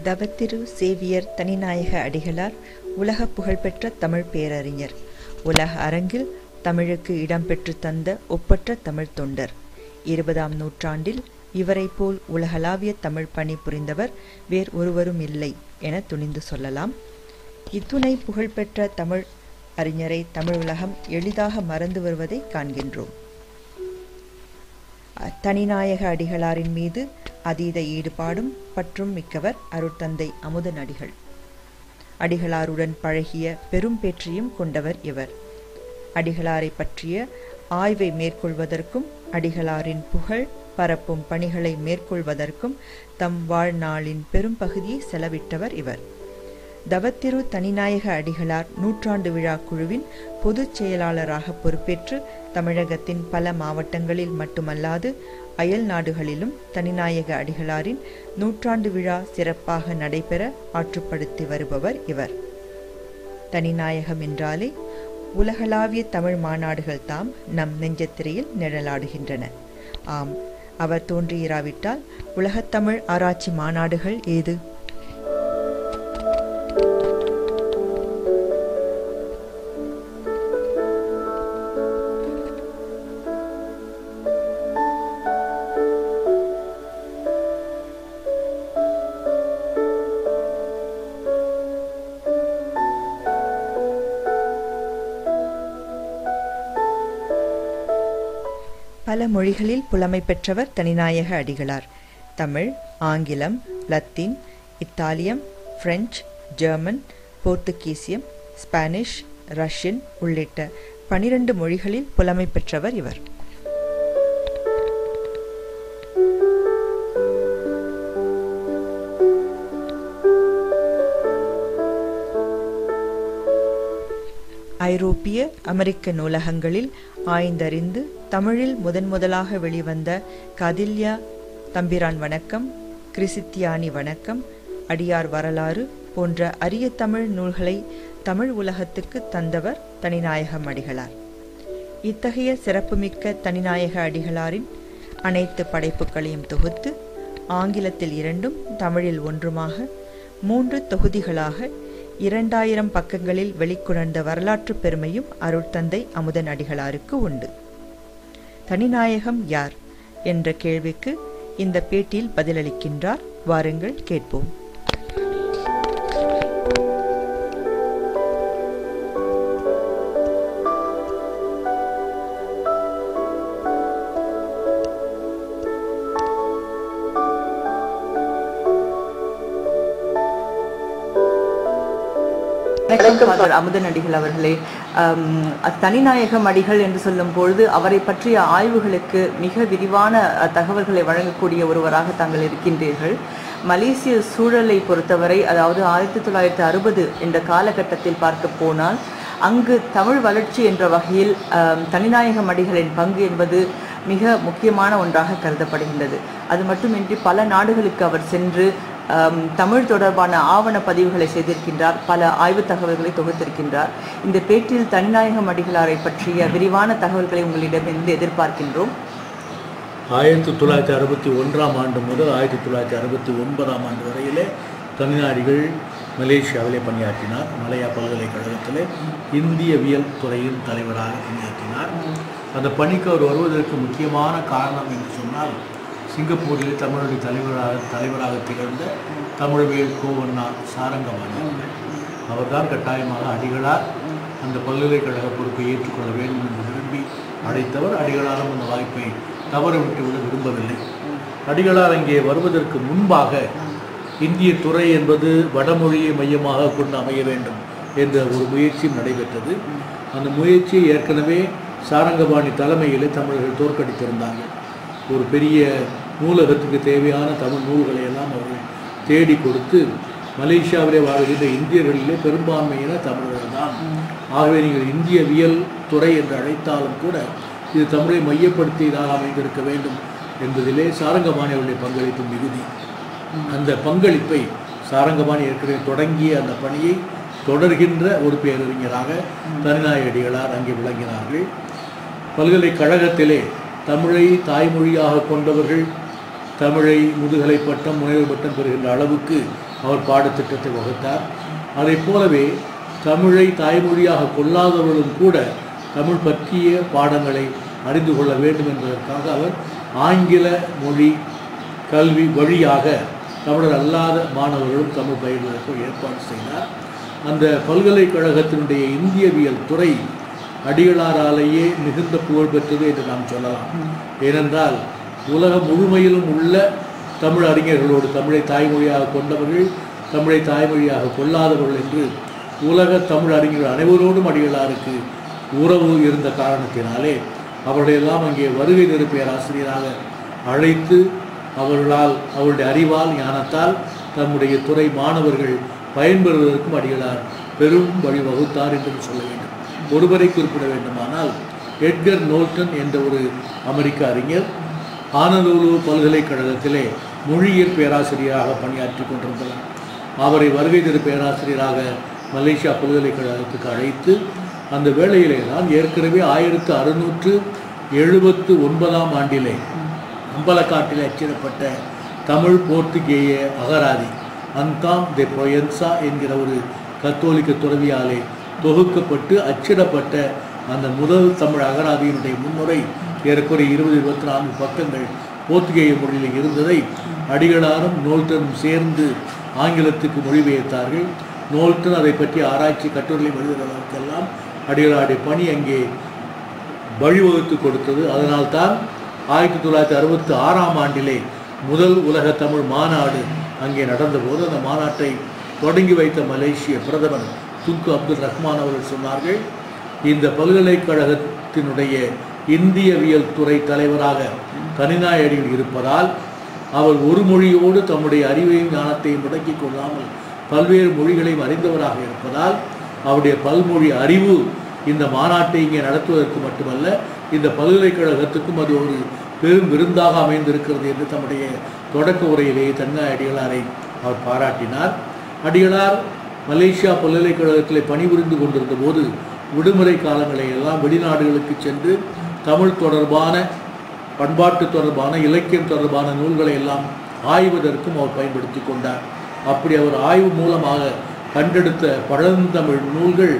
தவத்திரு சேவியர் தனிநாயக அடிகளார் உலக புகழ்பெற்ற தமிழ் பேரறிஞர் உலக அரங்கில் தமிழுக்கு இடம்பெற்று தந்த ஒப்பற்ற தமிழ் தொண்டர் இருபதாம் நூற்றாண்டில் இவரைப் போல் உலகளாவிய தமிழ் பணி புரிந்தவர் வேறு ஒருவரும் இல்லை என துணிந்து சொல்லலாம் இத்துணை புகழ்பெற்ற தமிழ் அறிஞரை தமிழ் உலகம் எளிதாக மறந்து வருவதை காண்கின்றோம் தனிநாயக அடிகளாரின் மீது அதீத ஈடுபாடும் பற்றும் மிக்கவர் அருட்தந்தை அமுதன் அடிகள் அடிகளாருடன் பழகிய பெரும் பேற்றையும் கொண்டவர் இவர் அடிகளாரை பற்றிய ஆய்வை மேற்கொள்வதற்கும் அடிகளாரின் புகழ் பரப்பும் பணிகளை மேற்கொள்வதற்கும் தம் வாழ்நாளின் பெரும் பகுதியை செலவிட்டவர் இவர் தவத்திரு தனிநாயக அடிகளார் நூற்றாண்டு விழா குழுவின் பொதுச் செயலாளராக பொறுப்பேற்று தமிழகத்தின் பல மாவட்டங்களில் மட்டுமல்லாது அயல் நாடுகளிலும் தனிநாயக அடிகளாரின் நூற்றாண்டு விழா சிறப்பாக நடைபெற ஆற்றுப்படுத்தி வருபவர் இவர் தனிநாயகம் என்றாலே உலகளாவிய தமிழ் மாநாடுகள் தாம் நம் நெஞ்சத்திரையில் நிழலாடுகின்றன ஆம் அவர் தோன்றியிராவிட்டால் உலகத்தமிழ் ஆராய்ச்சி மாநாடுகள் ஏது பல மொழிகளில் புலமை பெற்றவர் தனிநாயக அடிகளார் தமிழ் ஆங்கிலம் லத்தீன் இத்தாலியம் பிரெஞ்சு ஜெர்மன் போர்த்துகீசியம் ஸ்பானிஷ் ரஷ்யன் உள்ளிட்ட பனிரெண்டு மொழிகளில் புலமை பெற்றவர் இவர் ஐரோப்பிய அமெரிக்க நூலகங்களில் ஆய்ந்தறிந்து தமிழில் முதன் முதலாக வெளிவந்த கதில்யா தம்பிரான் வணக்கம் கிறிசித்தியானி வணக்கம் அடியார் வரலாறு போன்ற அரிய தமிழ் நூல்களை தமிழ் உலகத்துக்கு தந்தவர் தனிநாயகம் அடிகளார் இத்தகைய சிறப்புமிக்க தனிநாயக அடிகளாரின் அனைத்து படைப்புகளையும் தொகுத்து ஆங்கிலத்தில் இரண்டும் தமிழில் ஒன்றுமாக மூன்று தொகுதிகளாக இரண்டாயிரம் பக்கங்களில் வெளிக்கொணர்ந்த வரலாற்று பெருமையும் அருட்தந்தை அமுதன் அடிகளாருக்கு உண்டு தனிநாயகம் யார் என்ற கேள்விக்கு இந்த பேட்டியில் பதிலளிக்கின்றார் வாருங்கள் கேட்போம் வணக்கம் ஃபாதர் அமுதன் அடிகள் அவர்களே ஆம், தனிநாயகம் அடிகள் என்று சொல்லும் பொழுது அவரை பற்றிய ஆய்வுகளுக்கு மிக விரிவான அஹ், தகவல்களை வழங்கக்கூடிய ஒருவராக தாங்கள் இருக்கின்றீர்கள் மலேசிய சூழலை பொறுத்தவரை அதாவது ஆயிரத்தி தொள்ளாயிரத்தி அறுபது என்ற காலகட்டத்தில் பார்க்க போனால் அங்கு தமிழ் வளர்ச்சி என்ற வகையில் ஆம், தனிநாயகம் அடிகளின் பங்கு என்பது மிக முக்கியமான ஒன்றாக கருதப்படுகின்றது அது மட்டுமின்றி பல நாடுகளுக்கு அவர் சென்று ஆம், தமிழ் தொடர்பான ஆவண பதிவுகளை செய்திருக்கின்றார் பல ஆய்வு தகவல்களை தொகுத்திருக்கின்றார் இந்த பேட்டியில் தனிநாயகம் அடிகளாரை பற்றிய விரிவான தகவல்களை உங்களிடமிருந்து எதிர்பார்க்கின்றோம் ஆயிரத்தி தொள்ளாயிரத்தி அறுபத்தி ஒன்றாம் ஆண்டு முதல் ஆயிரத்தி தொள்ளாயிரத்தி அறுபத்தி ஒன்பதாம் ஆண்டு வரையிலே தமிழ்நாடுகள் மலேசியாவிலே பணியாற்றினார் மலையா பல்கலைக்கழகத்திலே இந்தியவியல் துறையின் தலைவராக பணியாற்றினார் அந்த பணிக்கு அவர் வருவதற்கு முக்கியமான காரணம் என்று சொன்னால் சிங்கப்பூரிலே தமிழுடைய தலைவராக தலைவராக திகழ்ந்த தமிழ்வேல் கோவண்ணா சாரங்கவாணி அவர்கள் அவர்தான் கட்டாயமாக அடிகளார் அந்த பல்கலைக்கழக பொறுப்பை ஏற்றுக்கொள்ள வேண்டும் என்று விரும்பி அழைத்தவர் அடிகளாரும் அந்த வாய்ப்பை தவற விட்டுவிட விரும்பவில்லை அடிகளார் அங்கே வருவதற்கு முன்பாக இந்திய துறை என்பது வடமொழியை மையமாக கொண்டு அமைய வேண்டும் என்ற ஒரு முயற்சியும் நடைபெற்றது அந்த முயற்சியை ஏற்கனவே சாரங்கபாணி தலைமையிலே தமிழர்கள் தோற்கடித்திருந்தார்கள் ஒரு பெரிய நூலகத்துக்கு தேவையான தமிழ் நூல்களை எல்லாம் அவர்கள் தேடி கொடுத்து மலேசியாவிலே வாழ்கின்ற இந்தியர்களிலே பெரும்பான்மையினர் தமிழர்கள் தான் ஆகவே நீங்கள் இந்தியவியல் துறை என்று அழைத்தாலும் கூட இது தமிழை மையப்படுத்தியதாக அமைந்திருக்க வேண்டும் என்பதிலே சாரங்கபாணி அவருடைய பங்களிப்பு மிகுதி அந்த பங்களிப்பை சாரங்கபாணி ஏற்கனவே தொடங்கிய அந்த பணியை தொடர்கின்ற ஒரு பேரறிஞராக தனிநாயகடிகளார் அங்கே விளங்கினார்கள் பல்கலைக்கழகத்திலே தமிழை தாய்மொழியாக கொண்டவர்கள் தமிழை முதுகலை பட்டம் முனைவர் பட்டம் பெறுகின்ற அளவுக்கு அவர் பாடத்திட்டத்தை வகுத்தார் அதைப் போலவே தமிழை தாய்மொழியாக கொள்ளாதவர்களும் கூட தமிழ் பற்றிய பாடங்களை அறிந்து கொள்ள வேண்டும் என்பதற்காக அவர் ஆங்கில மொழி கல்வி வழியாக தமிழர் அல்லாத மாணவர்களும் தமிழ் பயில்வதற்கு ஏற்பாடு செய்தார் அந்த பல்கலைக்கழகத்தினுடைய இந்தியவியல் துறை அடிகளாராலேயே மிகுந்த புகழ் பெற்றது என்று நாம் சொல்லலாம் ஏனென்றால் உலகம் முழுமையிலும் உள்ள தமிழ் அறிஞர்களோடு தமிழை தாய்மொழியாக கொண்டவர்கள் தமிழை தாய்மொழியாக கொள்ளாதவர்கள் என்று உலக தமிழ் அறிஞர்கள் அனைவரோடும் அடிகளாருக்கு உறவு இருந்த காரணத்தினாலே அவர்களையெல்லாம் அங்கே வருகை நிறு பேராசிரியராக அழைத்து அவர்களால் அவருடைய அறிவால் ஞானத்தால் தம்முடைய துறை மாணவர்கள் பயன்பெறுவதற்கும் அடிகளார் பெரும் வழி வகுத்தார் என்று சொல்ல வேண்டும் ஒருவரை குறிப்பிட வேண்டுமானால் எட்கர் நோல்டன் என்ற ஒரு அமெரிக்க அறிஞர் ஆனலூலு பல்கலைக்கழகத்திலே மொழியியல் பேராசிரியராக பணியாற்றி கொண்டிருந்தார் அவரை வருகை தரு பேராசிரியராக மலேசியா பல்கலைக்கழகத்துக்கு அழைத்து அந்த வேளையிலே தான் ஏற்கனவே ஆயிரத்து அறுநூற்று எழுபத்து ஒன்பதாம் ஆண்டிலே அம்பலக்காட்டில் அச்சிடப்பட்ட தமிழ் போர்த்துகேய அகராதி அந்தாம் தெ பொயன்சா என்கிற ஒரு கத்தோலிக்க துறவியாலே தொகுக்கப்பட்டு அச்சிடப்பட்ட அந்த முதல் தமிழ் அகராதியினுடைய முன்னுரை ஏறக்குறைய இருபது இருபத்தி நான்கு பக்கங்கள் போர்த்துகேய மொழியில் இருந்ததை அடிகளாரும் நோல்டனும் சேர்ந்து ஆங்கிலத்துக்கு மொழிபெயர்த்தார்கள் நோல்டன் அதை பற்றி ஆராய்ச்சி கட்டுரைகளை எழுதுகிறதற்கெல்லாம் அடிகளாருடைய பணி அங்கே வழிவகுத்து கொடுத்தது அதனால்தான் ஆயிரத்தி தொள்ளாயிரத்தி அறுபத்தி ஆறாம் ஆண்டிலே முதல் உலக தமிழ் மாநாடு அங்கே நடந்தபோது அந்த மாநாட்டை தொடங்கி வைத்த மலேசிய பிரதமர் துங்கு அப்துல் ரஹ்மான் அவர்கள் சொன்னார்கள் இந்த பல்கலைக்கழகத்தினுடைய இந்தியவியல் துறை தலைவராக தனிநாயடிகள் இருப்பதால் அவர் ஒரு மொழியோடு தம்முடைய அறிவையும் ஞானத்தையும் முடக்கிக் கொள்ளாமல் பல்வேறு மொழிகளையும் அறிந்தவராக இருப்பதால் அவருடைய பல்மொழி அறிவு இந்த மாநாட்டை இங்கே நடத்துவதற்கு மட்டுமல்ல இந்த பல்கலைக்கழகத்துக்கும் அது ஒரு பெரும் விருந்தாக அமைந்திருக்கிறது என்று தம்முடைய தொடக்க உரையிலேயே தன்காய் அடிகளாரை அவர் பாராட்டினார் அடிகளார் மலேசியா பல்கலைக்கழகத்திலே பணிபுரிந்து கொண்டிருந்த போது விடுமுறை காலங்களை எல்லாம் வெளிநாடுகளுக்கு சென்று தமிழ் தொடர்பான பண்பாட்டு தொடர்பான இலக்கியம் தொடர்பான நூல்களை எல்லாம் ஆய்வதற்கும் அவர் பயன்படுத்தி கொண்டார் அப்படி அவர் ஆய்வு மூலமாக கண்டெடுத்த பழந்தமிழ் நூல்கள்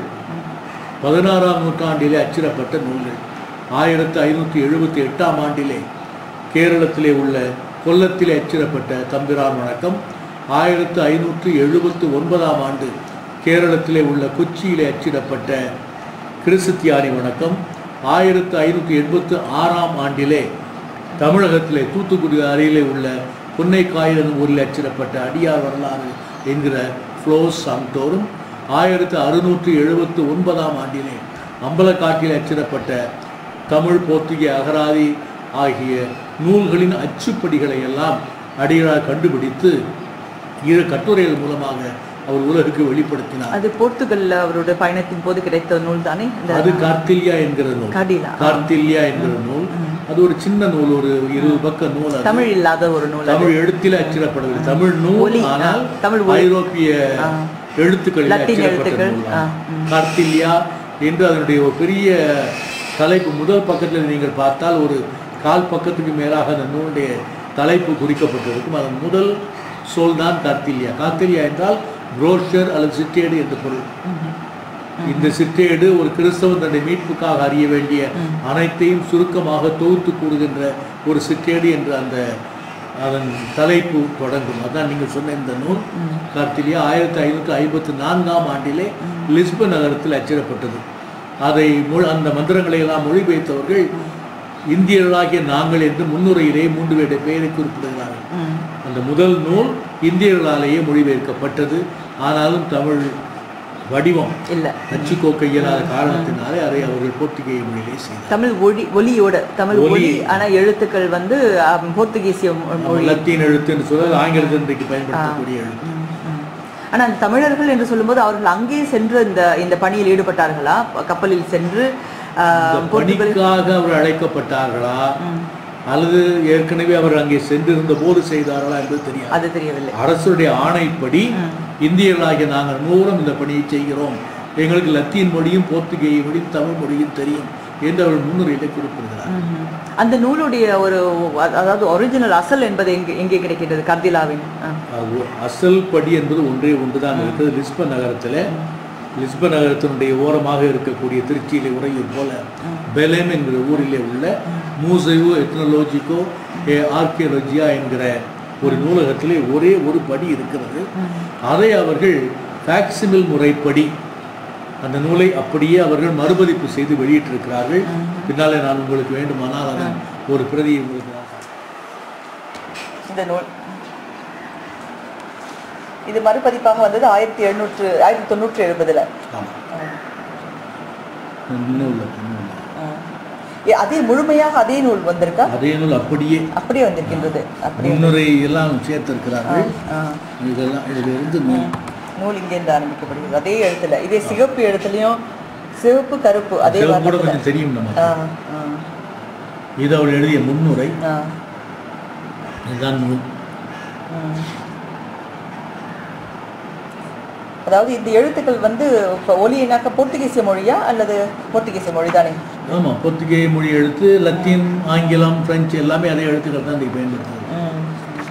பதினாறாம் நூற்றாண்டிலே அச்சிடப்பட்ட நூல்கள் ஆயிரத்து ஐநூற்றி எழுபத்தி எட்டாம் ஆண்டிலே கேரளத்திலே உள்ள கொல்லத்திலே அச்சிடப்பட்ட தம்பிரான் வணக்கம் ஆயிரத்து ஐநூற்று எழுபத்து ஒன்பதாம் ஆண்டு கேரளத்திலே உள்ள கொச்சியிலே அச்சிடப்பட்ட கிறிஸ்தியானி வணக்கம் ஆயிரத்து ஐநூற்றி எண்பத்து ஆறாம் ஆண்டிலே தமிழகத்திலே தூத்துக்குடி அருகிலே உள்ள புன்னைக்காயல் ஊரில் அச்சிடப்பட்ட அடியார் வரலாறு என்கிற ஃப்ளோஸ் சாங்டோரும் ஆயிரத்து அறுநூற்று எழுபத்து ஒன்பதாம் ஆண்டிலே அம்பலக்காட்டில் அச்சிடப்பட்ட தமிழ் போர்த்துகீய அகராதி ஆகிய நூல்களின் அச்சுப்படிகளை எல்லாம் அடிகளார் கண்டுபிடித்து இரு கட்டுரைகள் மூலமாக அவர் உலகுக்கு வெளிப்படுத்தினார் அது போர்த்துகல்ல அவருடைய பயணத்தின் போது கிடைத்த நூல் தானே இந்த அது கார்த்தில்யா என்கிற நூல் கடிலா கார்த்தில்யா என்கிற நூல் அது ஒரு சின்ன நூல் ஒரு இருபது பக்க நூல் அது தமிழ் இல்லாத ஒரு நூல் அது. தமிழ் எழுத்தில் அச்சிடப்படவில்லை தமிழ் நூல் ஒலி, ஆ, ஆனால் தமிழ் ஒலி. ஐரோப்பிய எழுத்துக்களில் லத்தீன் அச்சிடப்பட்ட எழுத்துக்கள், நூல் ஆ, தான். கார்த்தில்யா என்று அதனுடைய ஒரு பெரிய தலைப்பு முதல் பக்கத்தில் நீங்கள் பார்த்தால் ஒரு கால் பக்கத்துக்கு மேலாக அந்த நூலுடைய தலைப்பு குறிக்கப்பட்டிருக்கும் அதன் முதல் சொல் தான் கார்த்தில்யா கார்த்தில்யா என்றால் புரோஷர் அல்லது சிற்றேடு என்று பொருள் இந்த சிற்றேடு ஒரு கிறிஸ்தவன் தன்னுடைய மீட்புக்காக அறிய வேண்டிய அனைத்தையும் சுருக்கமாக தொகுத்து கூறுகின்ற ஒரு சிற்றேடு என்று அந்த அதன் தலைப்பு தொடங்கும் அதான் நீங்கள் சொன்ன இந்த நூல் கார்த்திலியா ஆயிரத்தி ஐநூற்றி ஐம்பத்தி நான்காம் ஆண்டிலே லிஸ்பன் நகரத்தில் அச்சிடப்பட்டது அதை மொழி அந்த மந்திரங்களை எல்லாம் மொழிபெயர்த்தவர்கள் இந்தியர்களாகிய நாங்கள் என்று முன்னுரையிலே மூன்று பேருடைய பெயரை குறிப்பிடுகிறார்கள் ம். அந்த முதல் நூல் இந்தியர்களாலேயே மொழிபெயர்க்கப்பட்டது ஆனாலும் தமிழ் வடிவம் இல்ல அச்சுக்கோக்க இயலாத காரணத்தினாலே அதை அவர்கள் போர்த்துகேய மொழியிலே செய்தார் தமிழ் ஒளி ஒலியோட தமிழ் ஒலி. ஒலி ஆனா எழுத்துக்கள் வந்து ஆம், போர்த்துகீசிய மொ- மொழி லத்தீன் எழுத்து என்று சொல்ல ஆங்கிலத்தில் இன்றைக்கு பயன்படுத்தக்கூடிய எழுத்து ம், ம். ஆனா அந்த தமிழர்கள் என்று சொல்லும்போது அவர்கள் அங்கே சென்று இந்த இந்த பணியில் ஈடுபட்டார்களா கப்பலில் சென்று ஆ, இந்த போர்த்துகல் பணிக்காக அவர் அழைக்கப்பட்டார்களா ம். அல்லது ஏற்கனவே அவர் அங்கே சென்றிருந்த போது செய்தார்களா என்பது தெரியாது அது தெரியவில்லை அரசுடைய ஆணைப்படி இந்தியர்களாகிய நாங்கள் மூலம் இந்த பணியை செய்கிறோம் எங்களுக்கு லத்தீன் மொழியும் போர்த்துகேய மொழியும் தமிழ் மொழியும் தெரியும் என்று அவர் முன்னுரையிலே குறிப்பிடுகிறார் ம்ஹும். அந்த நூலுடைய ஒரு அ- அதாவது ஒரிஜினல் அசல் என்பது எங்கே எங்கே கிடைக்கின்றது கர்திலாவின் ஆ. அது அசல் படி என்பது ஒன்றே ஒன்று தான் இருக்கிறது லிஸ்பன் நகரத்தில் லிஸ்பன் நகரத்தினுடைய ஓரமாக இருக்கக்கூடிய திருச்சியிலே உறையூர் போல பெலேம் என்கிற ஊரிலே உள்ள மூசைவோ எத்னோலோஜிக்கோ ஆர்கியோலஜியா என்கிற ஒரு நூலகத்திலே ஒரே ஒரு படி இருக்கிறது அதை அவர்கள் ஃபேக்சிமில் முறைப்படி அந்த நூலை அப்படியே அவர்கள் மறுபதிப்பு செய்து வெளியிட்டிருக்கிறார்கள் பின்னாலே நான் உங்களுக்கு வேண்டுமானால் அதன் ஒரு பிரதியை உங்களுக்கு நான் இந்த நூல் இது மறுபதிப்பாக வந்தது ஆயிரத்தி எழுநூற்று ஆயிரத்தி தொண்ணூற்றி எழுபதுல ஆமாம் இன்னும் இல்லை இன்னும் இல்லை அதே முழுமையாக அதே நூல் வந்திருக்கா அதே நூல் அப்படியே அப்படியே வந்திருக்கின்றது அப்படி முன்னுரை எல்லாம் சேர்த்திருக்கிறார்கள் ஆ. இதெல்லாம் இதிலிருந்து நூல் நூல் இங்கேருந்து ஆரம்பிக்கப்படுகிறது அதே எழுத்துல இதே சிகப்பு எழுத்துலயும் சிவப்பு கருப்பு அதே சிவப்பு கூட வர்ணத்துல. கொஞ்சம் தெரியும் நமக்கு ஆ, ஆ, இது அவள் எழுதிய முன்னுரை ஆ, இதுதான் நூல் ம். அதாவது இந்த எழுத்துக்கள் வந்து இப்போ ஒலியினாக்க போர்த்துகீசிய மொழியா அல்லது போர்த்துகீசிய மொழி தானே ஆமாம் பொத்துகை மொழி எழுத்து லத்தீன் ஆங்கிலம் பிரெஞ்சு எல்லாமே அதே எழுத்துக்கள் தான் இன்றைக்கு பயன்படுத்துது ம்.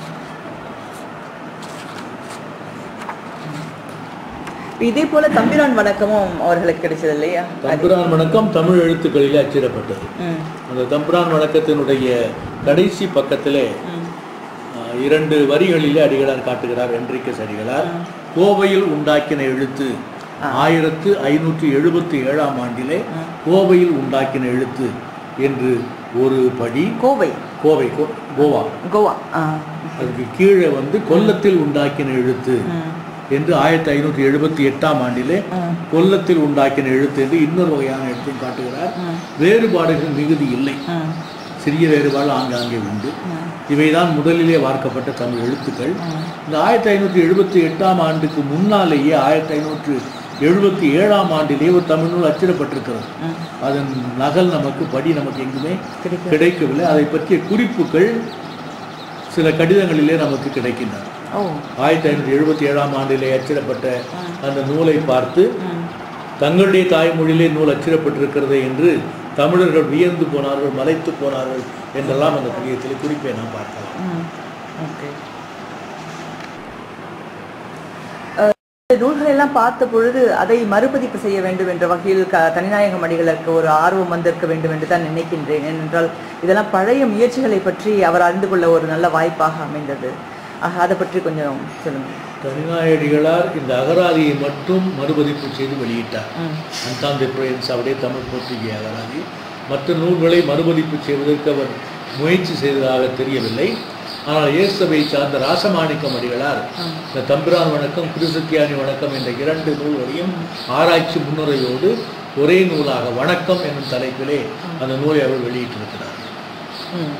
இதே போல தம்பிரான் வணக்கமும் அவர்களுக்கு கிடைச்சது இல்லையா தம்புரான் வணக்கம் தமிழ் எழுத்துக்களிலே அச்சிடப்பட்டது ம், அந்த தம்புரான் வணக்கத்தினுடைய கடைசி பக்கத்திலே ம், ஆஹ், இரண்டு வரிகளிலே அடிகளார் காட்டுகிறார் என்றிக்கஸ் அடிகளார் கோவையில் உண்டாக்கின எழுத்து ஆயிரத்து ஐநூற்றி எழுபத்தி ஏழாம் ஆண்டிலே கோவையில் உண்டாக்கின எழுத்து என்று ஒரு படி கோவை கோவை கோ- கோவா கோவா ஆ. அதுக்கு கீழே வந்து கொல்லத்தில் உண்டாக்கின எழுத்து ம், என்று ஆயிரத்தி ஐநூற்றி எழுபத்தி எட்டாம் ஆண்டிலே ம், கொல்லத்தில் உண்டாக்கின எழுத்து என்று இன்னொரு வகையான எழுத்தையும் காட்டுகிறார் ம், வேறுபாடுகள் மிகுதி இல்லை ம், சிறிய வேறுபாடு ஆங்காங்கே உண்டு ம், இவைதான் முதலிலே வார்க்கப்பட்ட தமிழ் எழுத்துக்கள் ம். இந்த ஆயிரத்தி ஐநூற்றி எழுபத்தி எட்டாம் ஆண்டுக்கு முன்னாலேயே ஆயிரத்தி ஐநூற்று எழுபத்தி ஏழாம் ஆண்டிலே ஒரு தமிழ் நூல் அச்சிடப்பட்டிருக்கிறது ம். அதன் நகல் நமக்கு படி நமக்கு எங்குமே கிடைக்கும். கிடைக்கவில்லை அதை பற்றிய குறிப்புகள் சில கடிதங்களிலே நமக்கு கிடைக்கின்றன ஓ ஆயிரத்தி ஐநூற்றி எழுபத்தி ஏழாம் ஆண்டிலே அச்சிடப்பட்ட அந்த நூலை பார்த்து ம், தங்களுடைய தாய்மொழியிலே நூல் அச்சிடப்பட்டிருக்கிறது என்று தமிழர்கள் வியந்து போனார்கள் மலைத்து போனார்கள் என்றெல்லாம் அந்த கடிதத்தில் குறிப்பை நாம் பார்க்கலாம் ம். ஓகே அஹ், இந்த நூல்களை எல்லாம் பார்த்த பொழுது அதை மறுபதிப்பு செய்ய வேண்டும் என்ற வகையில் க தனிநாயக மணிகளுக்கு ஒரு ஆர்வம் வந்திருக்க வேண்டும் என்று தான் நினைக்கின்றேன் ஏனென்றால் இதெல்லாம் பழைய முயற்சிகளை பற்றி அவர் அறிந்து கொள்ள ஒரு நல்ல வாய்ப்பாக அமைந்தது ஆக அதை பற்றி கொஞ்சம் சொல்லுங்கள் தனிநாயடிகளார் இந்த அகராதியை மட்டும் மறுபதிப்பு செய்து வெளியிட்டார் ம் அந்தாந்தி புரோயன்ஸ் அவருடைய தமிழ் போர்த்துகிய அகராதி மற்ற நூல்களை மறுபதிப்பு செய்வதற்கு அவர் முயற்சி செய்ததாக தெரியவில்லை ஆனால் இயேசுவை சார்ந்த ராசமாணிக்கம் அடிகளார் இந்த தம்பிரான் வணக்கம் கிருசுக்கியானி வணக்கம் என்ற இரண்டு நூல்களையும் ஆராய்ச்சி முன்னுரையோடு ஒரே நூலாக வணக்கம் என்னும் தலைப்பிலே அந்த நூலை அவர் வெளியிட்டிருக்கிறார் ம்.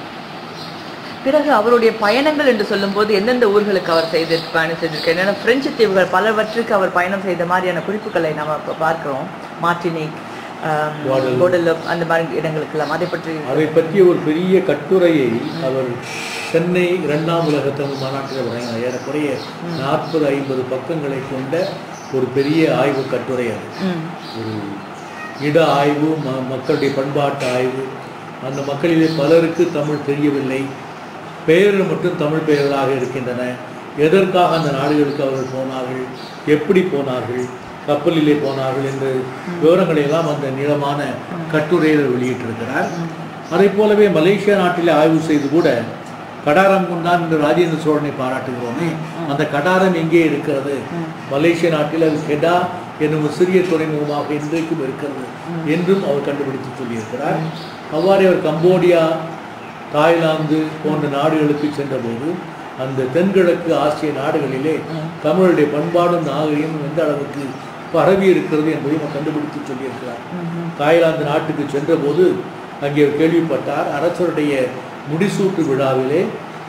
பிறகு அவருடைய பயணங்கள் என்று சொல்லும்போது எந்தெந்த ஊர்களுக்கு அவர் செய்து பயணம் செய்திருக்கார் என்னென்ன பிரெஞ்சு தீவுகள் பலவற்றுக்கு அவர் பயணம் செய்த மாதிரியான குறிப்புகளை நம்ம இப்போ பார்க்கிறோம் மார்டினிக் Guadeloupe. கோடலப் அந்த மாதிரி இடங்களுக்கெல்லாம் அதை பற்றி அதை பற்றிய ஒரு பெரிய கட்டுரையை அவர் சென்னை இரண்டாம் உலக தமிழ் மாநாட்டில் வழங்கினார் ஏறக்குறைய நாற்பது ஐம்பது பக்கங்களை கொண்ட ஒரு பெரிய ஆய்வு கட்டுரை அது ம் ஒரு இட ஆய்வு ம மக்களுடைய பண்பாட்டு ஆய்வு அந்த மக்களிலே பலருக்கு தமிழ் தெரியவில்லை பெயர்கள் மட்டும் தமிழ் பெயர்களாக இருக்கின்றன எதற்காக அந்த நாடுகளுக்கு அவர்கள் போனார்கள் எப்படி போனார்கள் கப்பலிலே போனார்கள் என்ற விவரங்களை எல்லாம் அந்த நீளமான கட்டுரையில் வெளியிட்டிருக்கிறார் அதைப் போலவே மலேசியா நாட்டிலே ஆய்வு செய்து கூட கடாரம் கொண்டான் என்று ராஜேந்திர சோழனை பாராட்டுகிறோமே அந்த கடாரம் எங்கே இருக்கிறது மலேசிய நாட்டில் அது கெடா என்னும் ஒரு சிறிய துறைமுகமாக இன்றைக்கும் இருக்கிறது என்றும் அவர் கண்டுபிடித்து சொல்லியிருக்கிறார் அவ்வாறே அவர் கம்போடியா தாய்லாந்து போன்ற நாடுகளுக்கு சென்றபோது அந்த தென்கிழக்கு ஆசிய நாடுகளிலே தமிழுடைய பண்பாடும் நாகரிகமும் எந்த அளவுக்கு பரவி இருக்கிறது என்பதையும் அவர் கண்டுபிடித்து சொல்லியிருக்கிறார் தாய்லாந்து நாட்டுக்கு சென்றபோது அங்கே அவர் கேள்விப்பட்டார் அரசருடைய முடிசூட்டு விழாவிலே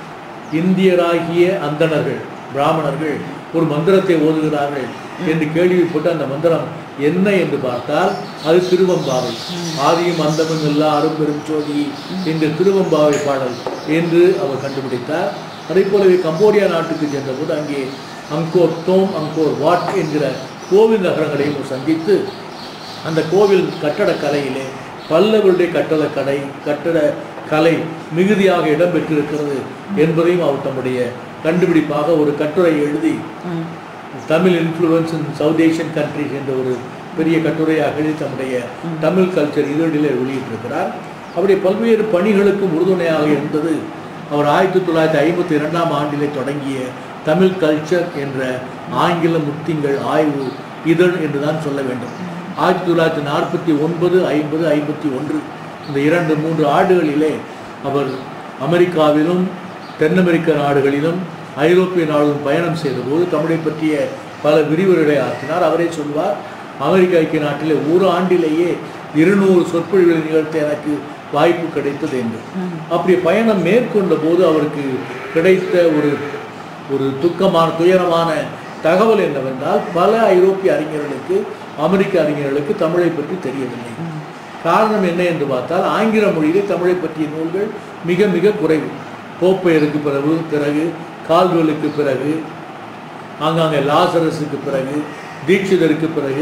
இந்தியராகிய அந்தணர்கள் பிராமணர்கள் ஒரு மந்திரத்தை ஓதுகிறார்கள் என்று கேள்விப்பட்டு அந்த மந்திரம் என்ன என்று பார்த்தால் அது திருவம்பாவை ஆதியும் அந்தமும் இல்லா அரும்பெரும் ஜோதி என்ற திருவம்பாவை பாடல் என்று அவர் கண்டுபிடித்தார் அதே போலவே கம்போடியா நாட்டுக்கு சென்றபோது அங்கே அங்கோர் டோம் அங்கோர் வாட் என்கிற கோவில் நகரங்களையும் அவர் சந்தித்து அந்த கோவில் கட்டடக்கலையிலே பல்லவருடைய கட்டடக்கலை கட்டட கலை மிகுதியாக இடம்பெற்றிருக்கிறது என்பதையும் அவர் தம்முடைய கண்டுபிடிப்பாக ஒரு கட்டுரை எழுதி ம். Tamil influence in South Asian countries என்ற ஒரு பெரிய கட்டுரையாக எழுதி தம்முடைய தமிழ் கல்ச்சர் இதழிலே வெளியிட்டிருக்கிறார் அப்படி பல்வேறு பணிகளுக்கும் உறுதுணையாக இருந்தது அவர் ஆயிரத்தி தொள்ளாயிரத்தி ஐம்பத்தி இரண்டாம் ஆண்டிலே தொடங்கிய தமிழ் கல்ச்சர் என்ற ஆங்கில முத்திங்கள் ஆய்வு இதழ் என்று தான் சொல்ல வேண்டும் ஆயிரத்தி தொள்ளாயிரத்தி நாற்பத்தி ஒன்பது ஐம்பது ஐம்பத்தி ஒன்று இந்த இரண்டு மூன்று ஆண்டுகளிலே அவர் அமெரிக்காவிலும் தென் அமெரிக்க நாடுகளிலும் ஐரோப்பிய நாடுகளும் பயணம் செய்தபோது தமிழை பற்றிய பல விரிவுரைகளை ஆற்றினார் அவரே சொல்வார் அமெரிக்க ஐக்கிய நாட்டிலே ஒரு ஆண்டிலேயே இருநூறு சொற்பொழிவுகளை நிகழ்த்த எனக்கு வாய்ப்பு கிடைத்தது என்று அப்படி பயணம் மேற்கொண்ட போது அவருக்கு கிடைத்த ஒரு ஒரு துக்கமான துயரமான தகவல் என்னவென்றால் பல ஐரோப்பிய அறிஞர்களுக்கு அமெரிக்க அறிஞர்களுக்கு தமிழை பற்றி தெரியவில்லை காரணம் என்ன என்று பார்த்தால் ஆங்கில மொழியிலே தமிழை பற்றிய நூல்கள் மிக மிக குறைவு போப்பையருக்கு பிறகு பிறகு கால்வெலுக்கு பிறகு ஆங்காங்கே லாசரஸுக்கு பிறகு தீட்சிதருக்கு பிறகு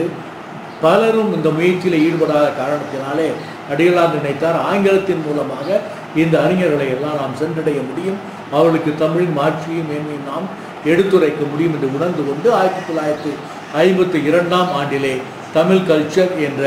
பலரும் இந்த முயற்சியில் ஈடுபடாத காரணத்தினாலே அடிகளார் நினைத்தார் ஆங்கிலத்தின் மூலமாக இந்த அறிஞர்களை எல்லாம் நாம் சென்றடைய முடியும் அவர்களுக்கு தமிழின் மாட்சியும் மேன்மையும் நாம் எடுத்துரைக்க முடியும் என்று உணர்ந்து கொண்டு ஆயிரத்தி தொள்ளாயிரத்தி ஐம்பத்தி இரண்டாம் ஆண்டிலே தமிழ் கல்ச்சர் என்ற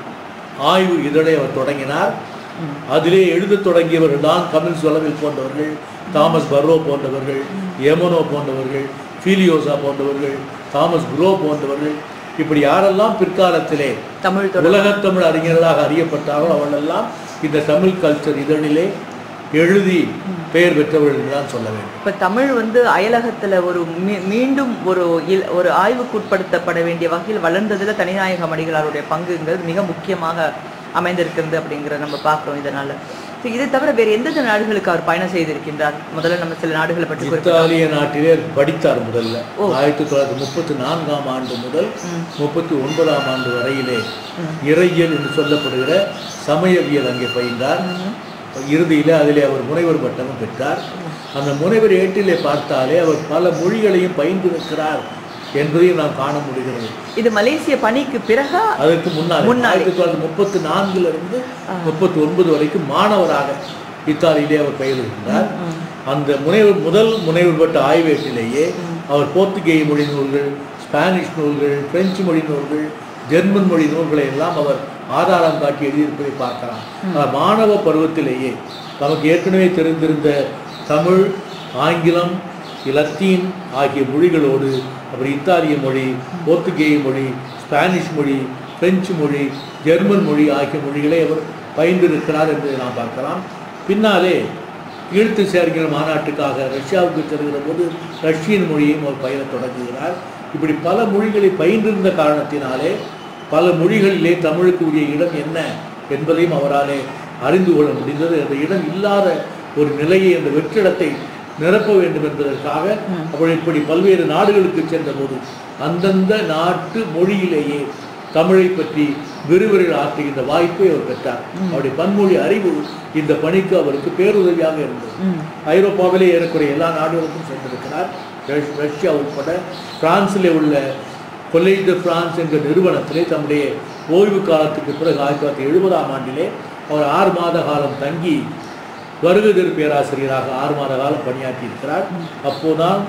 ஆய்வு இதழை அவர் தொடங்கினார் அதிலே எழுதத் தொடங்கியவர்கள் தான் கமில் சொலவில் போன்றவர்கள் தாமஸ் பர்ரோ போன்றவர்கள் எமனோ போன்றவர்கள் ஃபீலியோசா போன்றவர்கள் தாமஸ் குரோ போன்றவர்கள் இப்படி யாரெல்லாம் பிற்காலத்திலே தமிழ் தொடர் உலகத்தமிழ் அறிஞர்களாக அறியப்பட்டார்களோ அவர்களெல்லாம் இந்த தமிழ் கல்ச்சர் இதழிலே எழுதி பெயர் பெற்றவர்கள் என்று தான் சொல்ல வேண்டும் இப்ப தமிழ் வந்து அயலகத்துல ஒரு மீ- மீண்டும் ஒரு இல்- ஒரு ஆய்வுக்குட்படுத்தப்பட வேண்டிய வகையில் வளர்ந்ததுல தனிநாயக மணிகளாருடைய பங்குங்கிறது மிக முக்கியமாக அமைந்திருக்கிறது அப்படிங்கிறத நம்ம பார்க்கிறோம் இதனால So, இதை தவிர வேறு எந்தெந்த நாடுகளுக்கு அவர் பயணம் செய்திருக்கின்றார் முதல்ல நம்ம சில நாடுகளை பற்றி குறிப்பிட்டோம் இத்தாலிய நாட்டிலே படித்தார் முதல்ல ஆயிரத்தி தொள்ளாயிரத்தி முப்பத்தி நான்காம் ஆண்டு முதல் முப்பத்தி ஒன்பதாம் ஆண்டு வரையிலே இறையியல் என்று சொல்லப்படுகிற சமயவியல் அங்கே பயின்றார் இறுதியிலே அதிலே அவர் முனைவர் பட்டமும் பெற்றார் அந்த முனைவர் ஏட்டிலே பார்த்தாலே அவர் பல மொழிகளையும் பயின்றிருக்கிறார் என்பதையும் நாம் காண முடிகிறது இது மலேசிய பணிக்கு பிறகா அதற்கு முன்னால் முன்னாடி. ஆயிரத்தி தொள்ளாயிரத்தி முப்பத்தி நான்குல இருந்து முப்பத்தி ஒன்பது வரைக்கும் மாணவராக இத்தாலியிலே அவர் பயிலுகின்றார் அந்த முனைவர் முதல் முனைவர் பட்ட ஆய்வேட்டிலேயே அவர் போர்த்துகேய மொழி நூல்கள் ஸ்பானிஷ் நூல்கள் பிரெஞ்சு மொழி நூல்கள் ஜெர்மன் மொழி நூல்களை எல்லாம் அவர் ஆதாரம் காட்டி எழுதியிருப்பதை பார்க்கலாம் ஆனால் மாணவ பருவத்திலேயே நமக்கு ஏற்கனவே தெரிந்திருந்த தமிழ் ஆங்கிலம் லத்தீன் ஆகிய மொழிகளோடு அப்புறம் இத்தாலிய மொழி போர்த்துகேய மொழி ஸ்பானிஷ் மொழி பிரெஞ்சு மொழி ஜெர்மன் மொழி ஆகிய மொழிகளை அவர் பயின்றிருக்கிறார் என்பதை நாம் பார்க்கலாம் பின்னாலே ஈழ்த்து சேர்க்கிற மாநாட்டுக்காக ரஷ்யாவுக்கு செல்கிற போது ரஷ்யன் மொழியையும் அவர் பயிலத் தொடங்குகிறார் இப்படி பல மொழிகளை பயின்றிருந்த காரணத்தினாலே பல மொழிகளிலே தமிழுக்கு உரிய இடம் என்ன என்பதையும் அவராலே அறிந்து கொள்ள முடிந்தது அந்த இடம் இல்லாத ஒரு நிலையை அந்த வெற்றிடத்தை நிரப்ப வேண்டும் என்பதற்காக அவர் இப்படி பல்வேறு நாடுகளுக்கு சென்றபோது அந்தந்த நாட்டு மொழியிலேயே தமிழை பற்றி விரிவுரைகள் ஆற்றுகின்ற வாய்ப்பை அவர் பெற்றார் அவருடைய பன்மொழி அறிவு இந்த பணிக்கு அவருக்கு பேருதவியாக இருந்தது ஐரோப்பாவிலே ஏறக்குறைய எல்லா நாடுகளுக்கும் சென்றிருக்கிறார் ரஷ்- ரஷ்யா உட்பட பிரான்சிலே உள்ள கொலேஜ் de பிரான்ஸ் என்ற நிறுவனத்திலே தம்முடைய ஓய்வு காலத்துக்கு பிறகு ஆயிரத்தி தொள்ளாயிரத்தி எழுபதாம் ஆண்டிலே அவர் ஆறு மாத காலம் தங்கி வருகதிர் பேராசிரியராக ஆறு மாத காலம் பணியாற்றி இருக்கிறார் அப்போதான்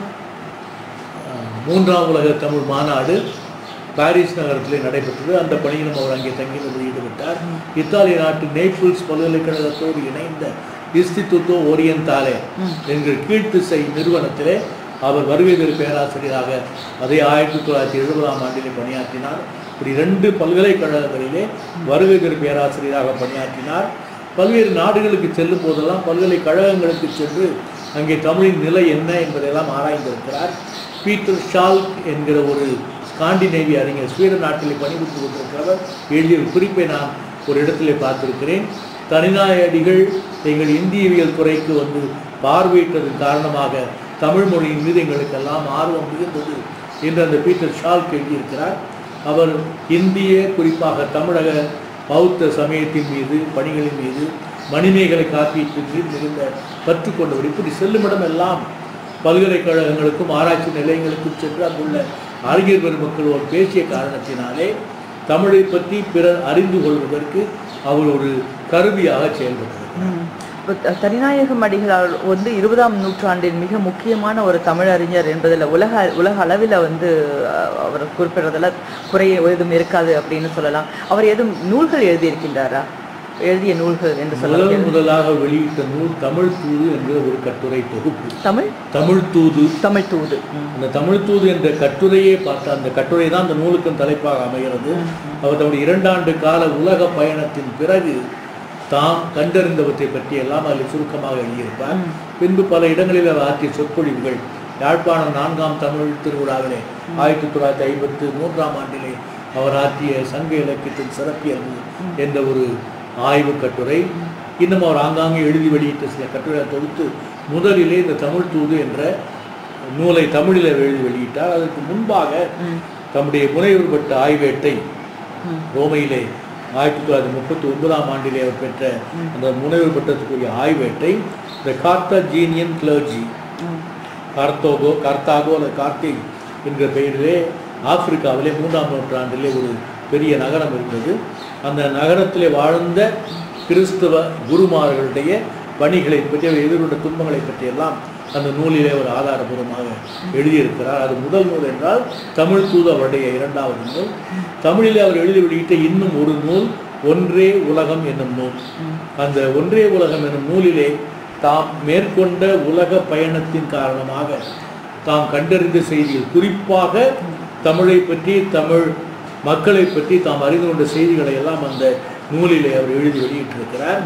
அஹ், மூன்றாம் உலக தமிழ் மாநாடு பாரிஸ் நகரத்திலே நடைபெற்றது அந்த பணியிலும் அவர் அங்கே தங்கி வந்து ஈடுபட்டார் இத்தாலிய நாட்டு நேபிள்ஸ் பல்கலைக்கழகத்தோடு இணைந்த இஸ்தித்துத்தோ ஓரியந்தாலே என்கிற கீழ்த்திசை நிறுவனத்திலே அவர் வருகைதர் பேராசிரியராக அதே ஆயிரத்தி தொள்ளாயிரத்தி எழுபதாம் ஆண்டிலே பணியாற்றினார் இப்படி ரெண்டு பல்கலைக்கழகங்களிலே வருகைதர் பேராசிரியராக பணியாற்றினார் பல்வேறு நாடுகளுக்கு செல்லும் போதெல்லாம் பல்கலைக்கழகங்களுக்கு சென்று அங்கே தமிழின் நிலை என்ன என்பதையெல்லாம் ஆராய்ந்திருக்கிறார் பீட்டர் ஷால்க் என்கிற ஒரு ஸ்காண்டினேவிய அறிஞர் ஸ்வீடன் நாட்டிலே பணிபுரிந்து கொண்டிருக்கிறவர் எழுதிய ஒரு குறிப்பை நான் ஒரு இடத்திலே பார்த்திருக்கிறேன் தனிநாயடிகள் எங்கள் இந்தியவியல் துறைக்கு வந்து பார்வையிட்டதன் காரணமாக தமிழ் மொழியின் மீது எங்களுக்கெல்லாம் ஆர்வம் மிகுந்தது என்று அந்த பீட்டர் ஷால்க் எழுதியிருக்கிறார் அவர் இந்திய குறிப்பாக தமிழக பௌத்த சமயத்தின் மீது பணிகளின் மீது மணிமேகலை காப்பீட்டின் மீது மிகுந்த பற்று கொண்டவர் இப்படி செல்லுமிடம் எல்லாம் பல்கலைக்கழகங்களுக்கும் ஆராய்ச்சி நிலையங்களுக்கும் சென்று அங்குள்ள அறிஞர் பெருமக்களோடு பேசிய காரணத்தினாலே தமிழை பற்றி பிறர் அறிந்து கொள்வதற்கு அவர் ஒரு கருவியாக செயல்பட்டார் ம். இப்ப இப்போ த- தனிநாயகம் அடிகளார் வந்து இருபதாம் நூற்றாண்டின் மிக முக்கியமான ஒரு தமிழறிஞர் என்பதில் உலக உலக அளவில் வந்து அஹ், அவர் குறிப்பிடுறதுல குறைய எதுவும் இருக்காது அப்படின்னு சொல்லலாம் அவர் எதுவும் நூல்கள் எழுதியிருக்கின்றாரா எழுதிய நூல்கள் என்று முதல் சொல்லலாம் முதலாக வெளியிட்ட நூல் தமிழ் தூது என்கிற ஒரு கட்டுரை தொகுப்பு தமிழ் தமிழ் தூது தமிழ் தூது ம். அந்த தமிழ் தூது என்ற கட்டுரையே பார்த்த அந்த கட்டுரை தான் அந்த நூலுக்கும் தலைப்பாக அமைகிறது அவர் தன்னுடைய இரண்டாண்டு கால உலக பயணத்தின் பிறகு தாம் கண்டறிந்தவற்றை பற்றி எல்லாம் அதில் சுருக்கமாக எழுதியிருப்பார் பின்பு பல இடங்களில் அவர் ஆற்றிய சொற்பொழிவுகள் யாழ்ப்பாணம் நான்காம் தமிழ் திருவிழாவிலே ஆயிரத்தி தொள்ளாயிரத்தி ஐம்பத்து மூன்றாம் ஆண்டிலே அவர் ஆற்றிய சங்க இலக்கியத்தின் சிறப்பியல்பு என்ற ஒரு ஆய்வு கட்டுரை இன்னும் அவர் ஆங்காங்கே எழுதி வெளியிட்ட சில கட்டுரை தொகுத்து முதலிலே இந்த தமிழ் தூது என்ற நூலை தமிழில் எழுதி வெளியிட்டார் அதற்கு முன்பாக தம்முடைய முனைவர் பட்ட ஆய்வேட்டை ரோமையிலே ஆயிரத்தி தொள்ளாயிரத்தி முப்பத்தி ஒன்பதாம் ஆண்டிலே அவர் பெற்ற அந்த முனைவர் பட்டத்துக்குரிய ஆய்வேட்டை த கார்த்தஜீனியன் கிளர்ஜி கார்த்தோகோ கார்த்தாகோ அல்லது கார்த்தி என்கிற பெயரிலே ஆப்பிரிக்காவிலே மூன்றாம் நூற்றாண்டிலே ஒரு பெரிய நகரம் இருந்தது அந்த நகரத்திலே வாழ்ந்த கிறிஸ்தவ குருமார்களுடைய பணிகளை பற்றி அவர் எதிர்கொண்ட துன்பங்களை பற்றியெல்லாம் அந்த நூலிலே ஒரு ஆதாரபூர்வமாக எழுதியிருக்கிறார் அது முதல் நூல் என்றால் தமிழ் தூது அவருடைய இரண்டாவது நூல் தமிழிலே அவர் எழுதி வெளியிட்ட இன்னும் ஒரு நூல் ஒன்றே உலகம் என்னும் நூல் அந்த ஒன்றே உலகம் என்னும் நூலிலே தாம் மேற்கொண்ட உலக பயணத்தின் காரணமாக தாம் கண்டறிந்த செய்திகள் குறிப்பாக தமிழை பற்றி தமிழ் மக்களை பற்றி தாம் அறிந்து கொண்ட செய்திகளை எல்லாம் அந்த நூலிலே அவர் எழுதி வெளியிட்டிருக்கிறார்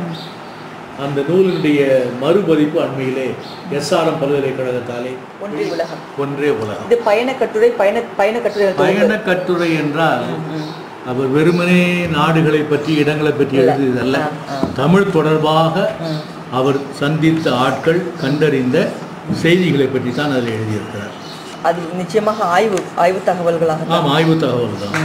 அந்த நூலினுடைய மறுபதிப்பு அண்மையிலே எஸ்ஆர்எம் பல்கலைக்கழகத்தாலே ஒன்றே உலகம் ஒன்றே உலகம் இது பயண கட்டுரை பயண பயண கட்டுரை பயண கட்டுரை என்றால் அவர் வெறுமனே நாடுகளை பற்றி இடங்களை பற்றி எழுதியதல்ல தமிழ் தொடர்பாக அவர் சந்தித்த ஆட்கள் கண்டறிந்த செய்திகளை பற்றி தான் அதில் எழுதியிருக்கிறார் அது நிச்சயமாக ஆய்வு ஆய்வு தகவல்களாக ஆம் ஆய்வு தகவல் தான்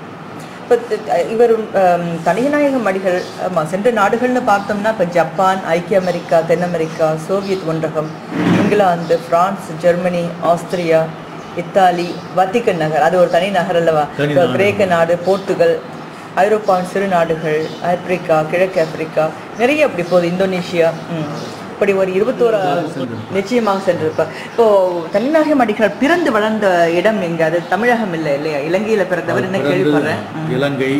இப்போ இவர் ஹம், தனிநாயகம் அடிகள் ஆமா, சென்ற நாடுகள்னு பார்த்தோம்னா இப்போ ஜப்பான் ஐக்கிய அமெரிக்கா தென் அமெரிக்கா சோவியத் ஒன்றகம் England France Germany Austria Italy Vatican நகர் அது ஒரு தனி நகர் அல்லவா தனி இப்போ நாடு. கிரேக்க நாடு போர்த்துகல் ஐரோப்பாவின் சிறு நாடுகள் ஆப்பிரிக்கா கிழக்கு ஆப்பிரிக்கா நிறைய அப்படி போகுது இந்தோனேஷியா ம். இப்படி ஒரு இருபத்தோரு நிச்சயமாக சென்றிருப்பார் இப்போ தனிநாயகம் அடிகள் பிறந்து வளர்ந்த இடம் எங்க அது தமிழகம் இல்லை இல்லையா இலங்கையில பிறந்தவர் என்ன பிறந்தது கேள்விப்படுறேன் இலங்கை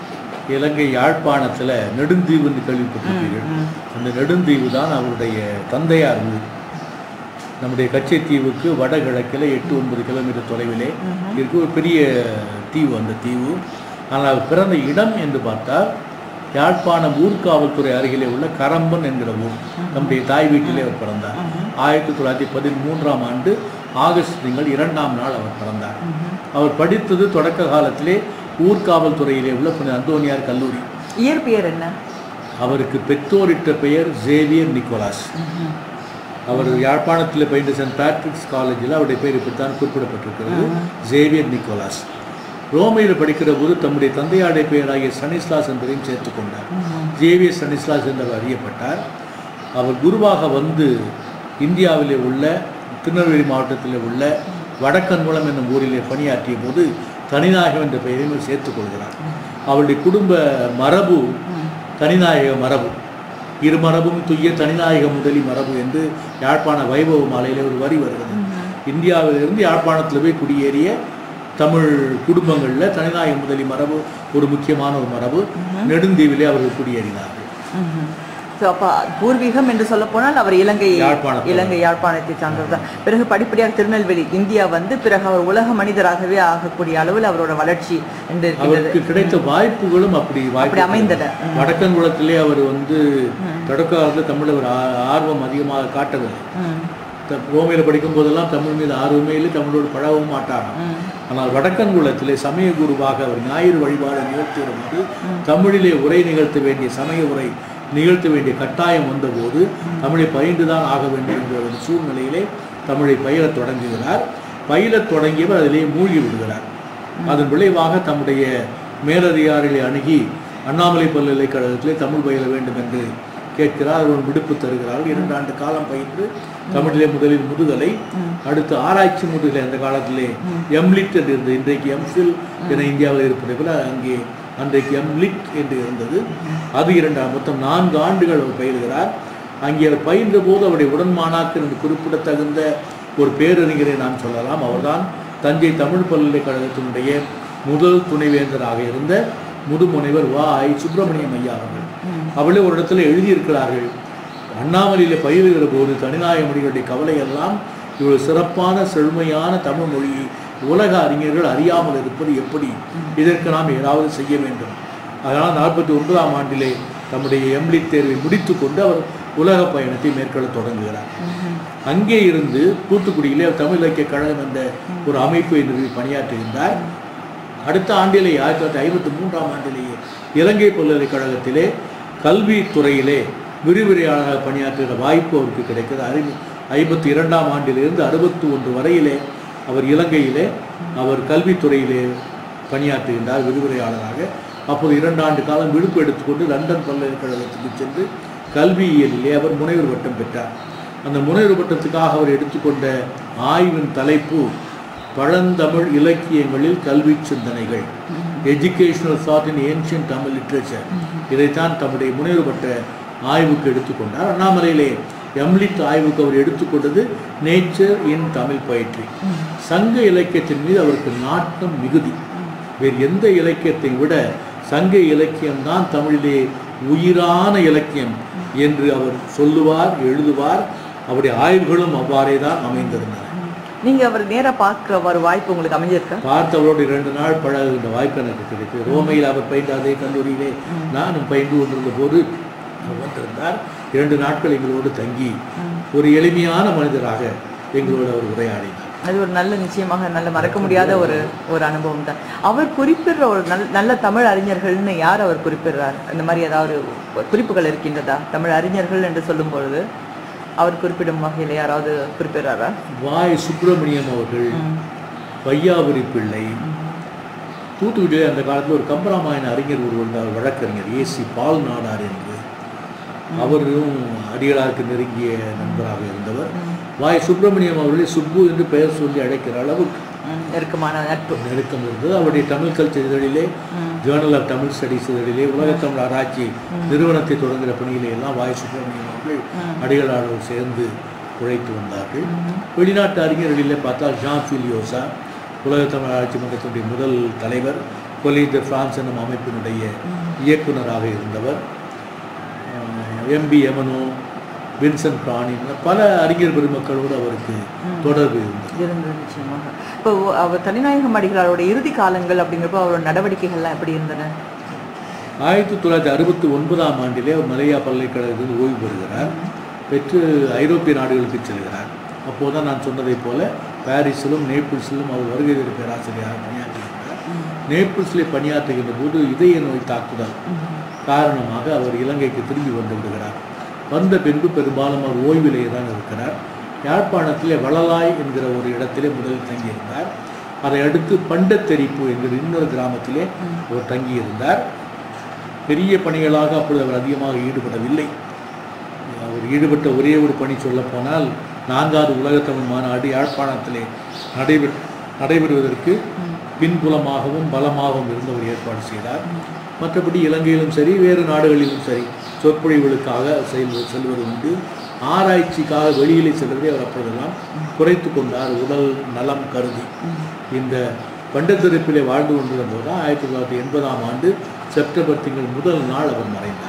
இலங்கை யாழ்ப்பாணத்தில் நெடுந்தீவுன்னு கேள்விப்பட்டிருப்பீர்கள் அந்த நெடுந்தீவு தான் அவருடைய தந்தையார் ஊர் நம்முடைய கச்சைத்தீவுக்கு வடகிழக்கில் எட்டு ஒன்பது கிலோமீட்டர் தொலைவிலே இருக்கு ஒரு பெரிய தீவு அந்த தீவு ஆனால் அவர் பிறந்த இடம் என்று பார்த்தால் யாழ்ப்பாணம் ஊர்காவல்துறை அருகிலே உள்ள கரம்பன் என்கிற ஊர் நம்முடைய தாய் வீட்டிலே அவர் பிறந்தார் ஆயிரத்தி தொள்ளாயிரத்தி பதிமூன்றாம் ஆண்டு ஆகஸ்ட் திங்கள் இரண்டாம் நாள் அவர் பிறந்தார் அவர் படித்தது தொடக்க காலத்திலே ஊர்காவல்துறையிலே உள்ள புனித அந்தோனியார் கல்லூரி இயற்பெயர் என்ன அவருக்கு பெற்றோரிட்ட பெயர் ஜேவியர் நிக்கோலாஸ் அவர் யாழ்ப்பாணத்தில் பயின்ற சென்ட் பேட்ரிக்ஸ் காலேஜில் அவருடைய பெயர் இப்படித்தான் குறிப்பிடப்பட்டிருக்கிறது ஜேவியர் நிக்கோலாஸ் ரோமையில் படிக்கிற போது தம்முடைய தந்தையாருடைய பெயராகிய சனிஸ்லாஸ் என்பதையும் சேர்த்துக்கொண்டார் ஜேவியர் சனிஸ்லாஸ் என்று அவர் அறியப்பட்டார் அவர் குருவாக வந்து இந்தியாவிலே உள்ள திருநெல்வேலி மாவட்டத்தில் உள்ள வடக்கன்குளம் என்னும் ஊரிலே பணியாற்றிய போது தனிநாயகம் என்ற பெயரையும் அவர் சேர்த்துக் கொள்கிறார் அவருடைய குடும்ப மரபு தனிநாயக மரபு இரு மரபும் துய்ய தனிநாயக முதலி மரபு என்று யாழ்ப்பாண வைபவ மாலையில் ஒரு வரி வருகிறது இந்தியாவிலிருந்து யாழ்ப்பாணத்தில் போய் குடியேறிய தமிழ் குடும்பங்களில் தனிநாயக முதலி மரபு ஒரு முக்கியமான ஒரு மரபு நெடுந்தீவிலே அவர்கள் குடியேறினார்கள் ஸோ அப்போ பூர்வீகம் என்று சொல்ல போனால் அவர் இலங்கை யாழ்ப்பாணத்தில். இலங்கை யாழ்ப்பாணத்தை சார்ந்தவர் தான் பிறகு படிப்படியாக திருநெல்வேலி இந்தியா வந்து பிறகு அவர் உலக மனிதராகவே ஆகக்கூடிய அளவில் அவரோட வளர்ச்சி என்று இருக்கின்றது அவருக்கு கிடைத்த வாய்ப்புகளும் அப்படி அப்படி வாய்ப்பு அமைந்தன ம். வடக்கன்குளத்திலே அவர் வந்து தொடக்க காலத்தில் தமிழ் ஒரு ஆ- ஆர்வம் அதிகமாக காட்டவில்லை ம். த- ரோமையில் படிக்கும் போதெல்லாம் தமிழ் மீது ஆர்வமே இல்லை தமிழோடு பழகவும் மாட்டாராம் ம். ஆனால் வடக்கன்குளத்திலே சமய குருவாக அவர் ஞாயிறு வழிபாடு நிகழ்த்திய போது தமிழிலே உரை நிகழ்த்த வேண்டிய சமய உரை நிகழ்த்த வேண்டிய கட்டாயம் வந்தபோது தமிழை பயின்றுதான் ஆக வேண்டும் என்ற ஒரு சூழ்நிலையிலே தமிழை பயிலத் தொடங்குகிறார் பயிலத் தொடங்கியவர் அதிலே மூழ்கி விடுகிறார் அதன் விளைவாக தம்முடைய மேலதிகாரிகளை அணுகி அண்ணாமலை பல்கலைக்கழகத்திலே தமிழ் பயில வேண்டும் என்று கேட்கிறார் அவர் ஒரு விடுப்பு தருகிறார்கள் இரண்டு ஆண்டு காலம் பயின்று தமிழிலே முதலில் முதுகலை அடுத்து ஆராய்ச்சி முதுகலை அந்த காலத்திலே எம்லிட் என்று இருந்தது இன்றைக்கு எம்ஃபில் என இந்தியாவில் இருப்பதை போல அங்கே அன்றைக்கு எம்லிட் என்று இருந்தது அது இரண்டாம் மொத்தம் நான்கு ஆண்டுகள் அவர் பயிலுகிறார் அங்கே அவர் பயின்ற போது அவருடைய உடன்மாணாக்கர் என்று குறிப்பிடத்தகுந்த ஒரு பேரறிஞரை நான் சொல்லலாம் அவர்தான் தஞ்சை தமிழ் பல்கலைக்கழகத்தினுடைய முதல் துணைவேந்தராக இருந்த முதுமுனைவர் வா ஐ சுப்பிரமணியம் ஐயா அவர்கள் அவளே ஒரு இடத்துல எழுதியிருக்கிறார்கள் அண்ணாமலையில் பயிலுகிற போது தனிநாயகமணிகளுடைய கவலை எல்லாம் இவ்வளவு சிறப்பான செழுமையான தமிழ் மொழியை உலக அறிஞர்கள் அறியாமல் இருப்பது எப்படி இதற்கு நாம் ஏதாவது செய்ய வேண்டும் அதனால் நாற்பத்தி ஒன்பதாம் ஆண்டிலே தம்முடைய எம்லி தேர்வை முடித்துக்கொண்டு அவர் உலக பயணத்தை மேற்கொள்ள தொடங்குகிறார் அங்கே இருந்து தூத்துக்குடியிலே தமிழ் இலக்கிய கழகம் என்ற ஒரு அமைப்பை நிறுவி பணியாற்றுகின்றார் அடுத்த ஆண்டிலே ஆயிரத்தி தொள்ளாயிரத்தி ஐம்பத்தி மூன்றாம் ஆண்டிலேயே இலங்கை பல்கலைக்கழகத்திலே கல்வித்துறையிலே விரிவுரையாளராக பணியாற்றுகிற வாய்ப்பு அவருக்கு கிடைக்கிறது அறி ஐம்பத்தி இரண்டாம் ஆண்டிலிருந்து அறுபத்தி ஒன்று வரையிலே அவர் இலங்கையிலே அவர் கல்வித்துறையிலே பணியாற்றுகின்றார் விரிவுரையாளராக அப்போது இரண்டு ஆண்டு காலம் விடுப்பு எடுத்துக்கொண்டு லண்டன் பல்கலைக்கழகத்துக்கு சென்று கல்வியியலிலே அவர் முனைவர் பட்டம் பெற்றார் அந்த முனைவர் பட்டத்துக்காக அவர் எடுத்துக்கொண்ட ஆய்வின் தலைப்பு பழந்தமிழ் இலக்கியங்களில் கல்வி சிந்தனைகள் educational thought in ancient Tamil literature இதைத்தான் தம்முடைய முனைவர் பட்ட ஆய்வுக்கு எடுத்துக்கொண்டார் அண்ணாமலையிலே எம்லிட் ஆய்வுக்கு அவர் எடுத்துக்கொண்டது நேச்சர் இன் தமிழ் poetry சங்க இலக்கியத்தின் மீது அவருக்கு நாட்டம் மிகுதி வேறு எந்த இலக்கியத்தை விட சங்க இலக்கியம்தான் தமிழிலே உயிரான இலக்கியம் என்று அவர் சொல்லுவார் எழுதுவார் அவருடைய ஆய்வுகளும் அவ்வாறே தான் அமைந்திருந்தன நீங்க அவர் நேரா பார்க்கிற ஒரு வாய்ப்பு உங்களுக்கு அமைஞ்சிருக்கா பார்த்தவரோடு இரண்டு நாள் பழகுகின்ற வாய்ப்பு எனக்கு கிடைத்தது ரோமையில் அவர் பயின்ற அதே கல்லூரியிலே நானும் பயின்று கொண்டிருந்த போது அவர் வந்திருந்தார் இரண்டு நாட்கள் எங்களோடு தங்கி ஒரு எளிமையான மனிதராக எங்களோடு அவர் உரையாடினார் அது ஒரு நல்ல நிச்சயமாக நல்ல மறக்க முடியாத ஒரு ஒரு அனுபவம் தான் அவர் குறிப்பிடுற ஒரு நல்ல நல்ல தமிழ் அறிஞர்கள்னு யார் அவர் குறிப்பிடுறார் இந்த மாதிரி ஏதாவது குறிப்புகள் இருக்கின்றதா தமிழ் அறிஞர்கள் என்று சொல்லும் பொழுது அவர் குறிப்பிடும் வகையில் யாராவது குறிப்பிடுறாரா வாய் சுப்பிரமணியம் அவர்கள் வையாபுரி பிள்ளை தூத்துக்குடியிலே அந்த காலத்தில் ஒரு கம்பராமாயண அறிஞர் ஒருவர் இருந்தார் வழக்கறிஞர் ஏசி பால் நாடார் என்று அவரும் அடிகளாருக்கு நெருங்கிய நண்பராக இருந்தவர் வாய் சுப்பிரமணியம் அவர்களை சுப்பு என்று பெயர் சொல்லி அழைக்கிற அளவுக்கு ம், நெருக்கமான நட்பு நெருக்கம் இருந்தது அவருடைய தமிழ் கல்ச்சர் இதழிலே ஜேர்னல் ஆஃப் தமிழ் ஸ்டடீஸ் இதழிலே உலகத்தமிழ் ஆராய்ச்சி நிறுவனத்தை தொடங்குகிற பணியிலே எல்லாம் வாய் சுப்பிரமணியம் அவர்கள் அடிகளாரோடு சேர்ந்து உழைத்து வந்தார்கள் வெளிநாட்டு அறிஞர்களிலே பார்த்தால் ஜான் ஃபிலியோசா உலகத்தமிழ் ஆராய்ச்சி மன்றத்தினுடைய முதல் தலைவர் கொலி த பிரான்ஸ் என்னும் அமைப்பினுடைய இயக்குனராக இருந்தவர் எம்பி எமனோ வின்சென்ட் பிராணி பல அறிஞர் பெருமக்களோடு அவருக்கு தொடர்பு இருந்தது இருந்தது நிச்சயமாக இப்போ அவர் தனிநாயகம் அடிகளாரோட இறுதி காலங்கள் அப்படிங்கிறப்போ அவரோட நடவடிக்கைகள்லாம் எப்படி இருந்தன ஆயிரத்தி தொள்ளாயிரத்தி அறுபத்தி ஒன்பதாம் ஆண்டிலே அவர் மலையா பல்கலைக்கழகத்தில் ஓய்வு பெறுகிறார் பெற்று ஐரோப்பிய நாடுகளுக்கு செல்கிறார் அப்போதான் நான் சொன்னதைப் போல பாரிஸிலும் நேபிள்ஸிலும் அவர் வருகை தரும் பேராசிரியராக பணியாற்றுகிறார் நேபிள்ஸிலே பணியாற்றுகின்ற போது இதய நோய் தாக்குதல் காரணமாக அவர் இலங்கைக்கு திரும்பி வந்து விடுகிறார் வந்த பின்பு பெரும்பாலும் அவர் ஓய்விலேயே தான் இருக்கிறார் யாழ்ப்பாணத்திலே வளலாய் என்கிற ஒரு இடத்திலே முதலில் தங்கியிருந்தார் அதை அடுத்து பண்டத்தெரிப்பு என்கிற இன்னொரு கிராமத்திலே அவர் தங்கியிருந்தார் பெரிய பணிகளாக அப்பொழுது அவர் அதிகமாக ஈடுபடவில்லை அவர் ஈடுபட்ட ஒரே ஒரு பணி சொல்லப்போனால் நான்காவது உலகத்தமிழ் மாநாடு யாழ்ப்பாணத்திலே நடைபெற நடைபெறுவதற்கு பின்புலமாகவும் பலமாகவும் இருந்தவர் ஏற்பாடு செய்தார் மற்றபடி இலங்கையிலும் சரி வேறு நாடுகளிலும் சரி சொற்பொழிவுகளுக்காக செல்வது செல்வது உண்டு ஆராய்ச்சிக்காக வெளியிலே செல்வதை அவர் அப்பொழுதெல்லாம் குறைத்து கொண்டார் உடல் நலம் கருதி இந்த பண்டத்திருப்பிலே வாழ்ந்து கொண்டிருந்த போது தான் ஆயிரத்தி தொள்ளாயிரத்தி எண்பதாம் ஆண்டு செப்டம்பர் திங்கள் முதல் நாள் அவர் மறைந்தார்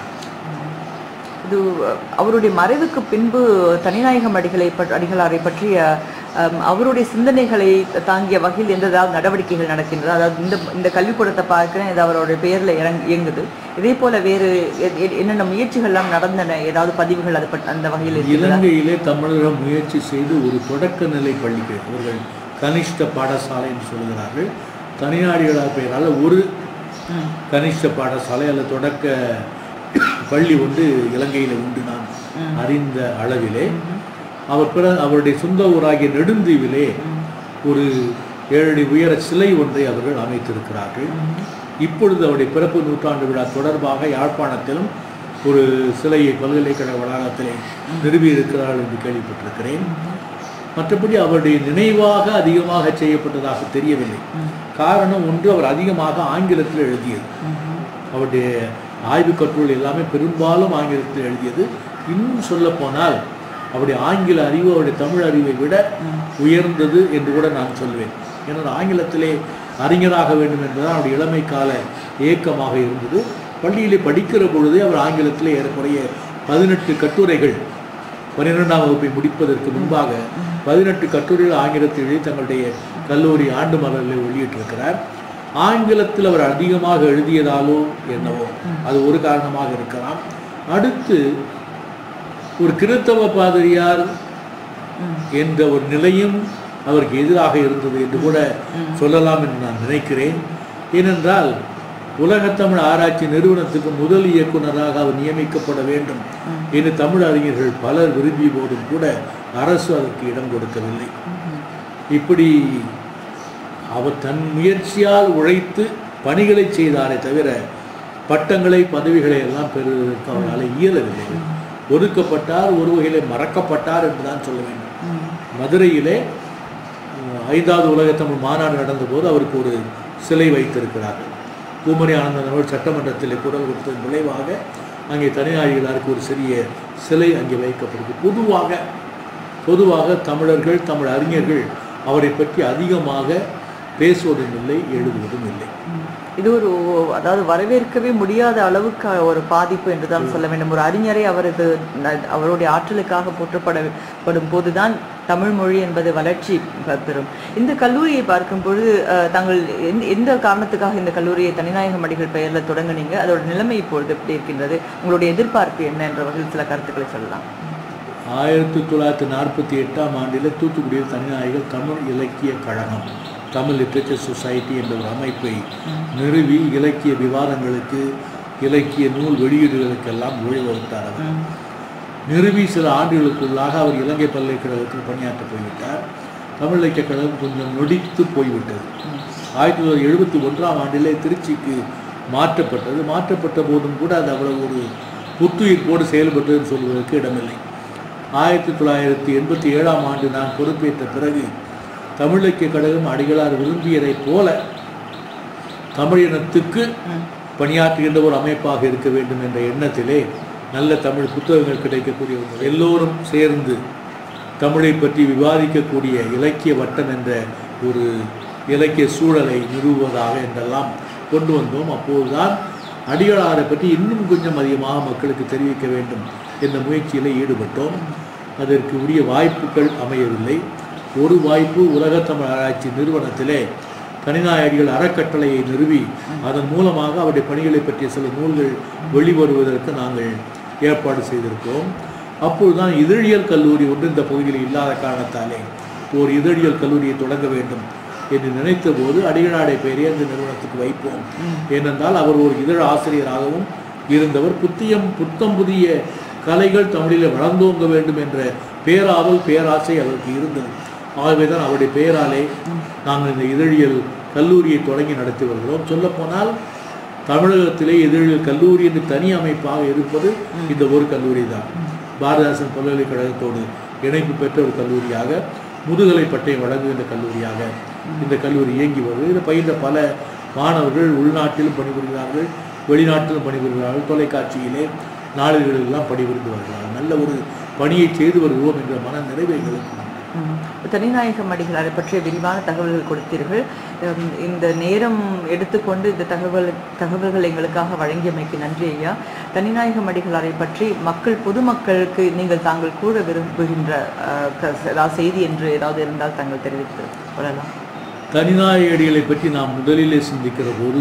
இது அஹ், அவருடைய மறைவுக்கு பின்பு தனிநாயகம் அடிகளை பற்- அடிகளாரை பற்றிய அம், அவருடைய சிந்தனைகளை தாங்கிய வகையில் எந்த ஏதாவது நடவடிக்கைகள் நடக்கின்றதா அதாவது இந்த இந்த கல்விக்கூடத்தை பார்க்கிறேன் இது அவருடைய பெயரில் இறங் இயங்குது இதே போல வேறு எ- எ- என்னென்ன முயற்சிகள்லாம் நடந்தன ஏதாவது பதிவுகள் அது பற்றி அந்த வகையில் இருக்கிறதா இலங்கையிலே தமிழகம் முயற்சி செய்து ஒரு தொடக்க நிலை பள்ளிக்கு அவர்கள் கனிஷ்ட பாடசாலை என்று சொல்கிறார்கள் தனியாடிகளார் பெயரால் ஒரு ம். கனிஷ்ட பாடசாலை அல்லது தொடக்க பள்ளி ஒன்று இலங்கையில் உண்டு நான் அறிந்த அளவிலே அவர் பிற அவருடைய சொந்த ஊராகிய நெடுந்தீவிலே ஒரு ஏழடி உயர சிலை ஒன்றை அவர்கள் அமைத்திருக்கிறார்கள் இப்பொழுது அவருடைய பிறப்பு நூற்றாண்டு விழா தொடர்பாக யாழ்ப்பாணத்திலும் ஒரு சிலையை பல்கலைக்கழக வளாகத்திலே நிறுவியிருக்கிறார்கள் என்று கேள்விப்பட்டிருக்கிறேன் மற்றபடி அவருடைய நினைவாக அதிகமாக செய்யப்பட்டதாக தெரியவில்லை காரணம் ஒன்று அவர் அதிகமாக ஆங்கிலத்தில் எழுதியது அவருடைய ஆய்வு கட்டுரை எல்லாமே பெரும்பாலும் ஆங்கிலத்தில் எழுதியது இன்னும் சொல்ல போனால் அவருடைய ஆங்கில அறிவு அவருடைய தமிழ் அறிவை விட உயர்ந்தது என்று கூட நான் சொல்வேன் ஏன்னா ஆங்கிலத்திலே அறிஞராக வேண்டும் என்பதுதான் அவருடைய இளமை கால ஏக்கமாக இருந்தது பள்ளியிலே படிக்கிற பொழுதே அவர் ஆங்கிலத்திலே ஏறக்குறைய பதினெட்டு கட்டுரைகள் பன்னிரெண்டாம் வகுப்பை முடிப்பதற்கு முன்பாக பதினெட்டு கட்டுரைகள் ஆங்கிலத்தில் எழுதி தங்களுடைய கல்லூரி ஆண்டு மலரில் வெளியிட்டிருக்கிறார் ஆங்கிலத்தில் அவர் அதிகமாக எழுதியதாலோ என்னவோ அது ஒரு காரணமாக இருக்கலாம் அடுத்து ஒரு கிறித்தவ பாதிரியார் என்ற ஒரு நிலையும் அவருக்கு எதிராக இருந்தது என்று கூட சொல்லலாம் என்று நான் நினைக்கிறேன் ஏனென்றால் உலகத்தமிழ் ஆராய்ச்சி நிறுவனத்துக்கு முதல் இயக்குனராக அவர் நியமிக்கப்பட வேண்டும் என்று தமிழ் அறிஞர்கள் பலர் விரும்பிய போதும் கூட அரசு அதற்கு இடம் கொடுக்கவில்லை இப்படி அவர் தன் முயற்சியால் உழைத்து பணிகளை செய்தாரே தவிர பட்டங்களை பதவிகளை எல்லாம் பெறுவதற்கு அவரால் இயலவில்லை ஒதுக்கப்பட்டார் ஒரு வகையிலே மறக்கப்பட்டார் என்று தான் சொல்ல வேண்டும் மதுரையிலே அஹ், ஐந்தாவது உலகத்தமிழ் மாநாடு நடந்தபோது அவருக்கு ஒரு சிலை வைத்திருக்கிறார்கள் பூமரி ஆனந்தன் அவர்கள் சட்டமன்றத்தில் குரல் கொடுத்ததன் விளைவாக அங்கே தனியாரிகளாருக்கு ஒரு சிறிய சிலை அங்கே வைக்கப்படுது பொதுவாக பொதுவாக தமிழர்கள் தமிழ் அறிஞர்கள் அவரை பற்றி அதிகமாக பேசுவதும் இல்லை எழுதுவதும் இல்லை இது ஒரு அதாவது வரவேற்கவே முடியாத அளவுக்கு ஒரு பாதிப்பு என்று தான் சொல்ல வேண்டும் ஒரு அறிஞரை அவரது ந- அவருடைய ஆற்றலுக்காக போற்றப்படப்படும் போதுதான் தமிழ் மொழி என்பது வளர்ச்சி பெ- பெறும் இந்த கல்லூரியை பார்க்கும் பொழுது அஹ், தாங்கள் எந்த- எந்த காரணத்துக்காக இந்த கல்லூரியை தனிநாயகம் அடிகள் பெயரில் தொடங்குனீங்க அதோட நிலைமை இப்பொழுது எப்படி இருக்கின்றது உங்களுடைய எதிர்பார்ப்பு என்ன என்ற வகையில் சில கருத்துக்களை சொல்லலாம் ஆயிரத்தி தொள்ளாயிரத்தி நாற்பத்தி எட்டாம் ஆண்டில் தூத்துக்குடியில் தனிநாயகர் தமிழ் இலக்கிய கழகம் தமிழ் லிட்ரேச்சர் சொசைட்டி என்ற ஒரு அமைப்பை நிறுவி இலக்கிய விவாதங்களுக்கு இலக்கிய நூல் வெளியீடுகளுக்கெல்லாம் வழிவகுத்தார் அவர் நிறுவி சில ஆண்டுகளுக்குள்ளாக அவர் இலங்கை பல்கலைக்கழகத்தில் பணியாற்ற போய்விட்டார் தமிழ் இலக்கிய கழகம் கொஞ்சம் நொடித்து போய்விட்டது ஆயிரத்தி தொள்ளாயிரத்தி எழுபத்தி ஒன்றாம் ஆண்டிலே திருச்சிக்கு மாற்றப்பட்டது மாற்றப்பட்ட போதும் கூட அது அவ்வளவு ஒரு புத்துயிர்ப்போடு செயல்பட்டதுன்னு சொல்வதற்கு இடமில்லை ஆயிரத்தி தொள்ளாயிரத்தி எண்பத்தி ஏழாம் ஆண்டு நான் பொறுப்பேற்ற பிறகு தமிழ் இலக்கிய கழகம் அடிகளார் விரும்பியதைப் போல தமிழினத்துக்கு பணியாற்றுகின்ற ஒரு அமைப்பாக இருக்க வேண்டும் என்ற எண்ணத்திலே நல்ல தமிழ் புத்தகங்கள் கிடைக்கக்கூடிய ஒரு எல்லோரும் சேர்ந்து தமிழை பற்றி விவாதிக்கக்கூடிய இலக்கிய வட்டம் என்ற ஒரு இலக்கிய சூழலை நிறுவுவதாக என்றெல்லாம் கொண்டு வந்தோம் அப்போதுதான் அடிகளாரை பற்றி இன்னும் கொஞ்சம் அதிகமாக மக்களுக்கு தெரிவிக்க வேண்டும் என்ற முயற்சியில் ஈடுபட்டோம் அதற்கு உரிய வாய்ப்புகள் அமையவில்லை ஒரு வாய்ப்பு உலகத்தமிழ் ஆராய்ச்சி நிறுவனத்திலே தனிநாயகிகள் அறக்கட்டளையை நிறுவி அதன் மூலமாக அவருடைய பணிகளை பற்றிய சில நூல்கள் வெளிவருவதற்கு நாங்கள் ஏற்பாடு செய்திருக்கிறோம் அப்பொழுதுதான் இதழியல் கல்லூரி ஒன்று இந்த பகுதியில் இல்லாத காரணத்தாலே ஒரு இதழியல் கல்லூரியை தொடங்க வேண்டும் என்று நினைத்த போது அடிகளாடை பெயரே அந்த நிறுவனத்துக்கு வைப்போம் ஏனென்றால் அவர் ஒரு இதழ் ஆசிரியராகவும் இருந்தவர் புத்தியம் புத்தம் புதிய கலைகள் தமிழில் வளர்ந்தோங்க வேண்டும் என்ற பேராவல் பேராசை அவருக்கு இருந்தது ஆகவே தான் அவருடைய பெயராலே நாங்கள் இந்த இதழியல் கல்லூரியை தொடங்கி நடத்தி வருகிறோம் சொல்லப்போனால் தமிழகத்திலே இதழியல் கல்லூரி என்று தனி அமைப்பாக இருப்பது இந்த ஒரு கல்லூரி தான் பாரதிதாசன் பல்கலைக்கழகத்தோடு இணைப்பு பெற்ற ஒரு கல்லூரியாக முதுகலை பட்டயம் வழங்குகின்ற கல்லூரியாக இந்த கல்லூரி இயங்கி வருகிறது இதில் பயின்ற பல மாணவர்கள் உள்நாட்டிலும் பணிபுரிகிறார்கள் வெளிநாட்டிலும் பணிபுரிகிறார்கள் தொலைக்காட்சியிலே நாளிதழ்களெல்லாம் பணிபுரிந்து வருகிறார்கள் நல்ல ஒரு பணியை செய்து வருகிறோம் என்ற மன நிறைவு எங்களுக்கு உண்டு. ம். தனிநாயகம் அடிகளாரை பற்றிய விரிவான தகவல்கள் கொடுத்தீர்கள் உம், இந்த நேரம் எடுத்துக்கொண்டு இந்த தகவல் தகவல்கள் எங்களுக்காக வழங்கியமைக்கு நன்றி ஐயா தனிநாயகம் அடிகளாரை பற்றி மக்கள் பொதுமக்களுக்கு நீங்கள் தாங்கள் கூற விரும்புகின்ற அஹ், க- ஏதாவது செய்தி என்று ஏதாவது இருந்தால் தாங்கள் தெரிவித்து கொள்ளலாம் தனிநாயகடிகளை பற்றி நாம் முதலிலே சிந்திக்கிற போது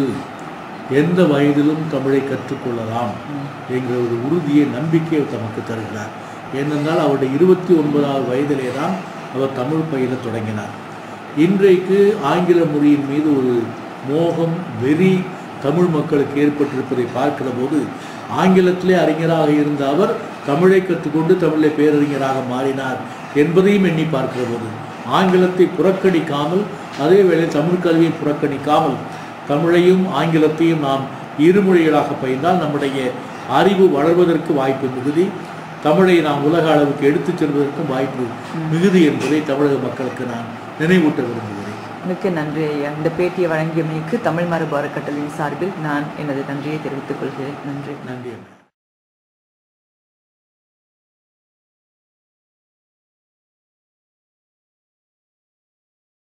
எந்த வயதிலும் தமிழை கற்றுக்கொள்ளலாம் என்கிற ஒரு உறுதியை நம்பிக்கையை தமக்கு தருகிறார் ஏனென்றால் அவருடைய இருபத்தி ஒன்பதாவது வயதிலே தான் அவர் தமிழ் பயில தொடங்கினார் இன்றைக்கு ஆங்கில மொழியின் மீது ஒரு மோகம் வெறி தமிழ் மக்களுக்கு ஏற்பட்டிருப்பதை பார்க்கிற போது ஆங்கிலத்திலே அறிஞராக இருந்த அவர் தமிழை கற்றுக்கொண்டு தமிழை பேரறிஞராக மாறினார் என்பதையும் எண்ணி பார்க்கிற போது ஆங்கிலத்தை புறக்கணிக்காமல் அதே வேளை தமிழ் கல்வியை புறக்கணிக்காமல் தமிழையும் ஆங்கிலத்தையும் நாம் இருமொழிகளாக பயின்றால் நம்முடைய அறிவு வளர்வதற்கு வாய்ப்பு மிகுதி தமிழை நாம் உலக அளவுக்கு எடுத்துச் செல்வதற்கும் வாய்ப்பு மிகுதி என்பதை தமிழக மக்களுக்கு நான் நினைவூட்ட விரும்புகிறேன் மிக்க நன்றி ஐயா இந்த பேட்டியை வழங்கியமைக்கு தமிழ் மரபு அறக்கட்டளையின் சார்பில் நான் எனது நன்றியை தெரிவித்துக் கொள்கிறேன் நன்றி நன்றி அண்ணா.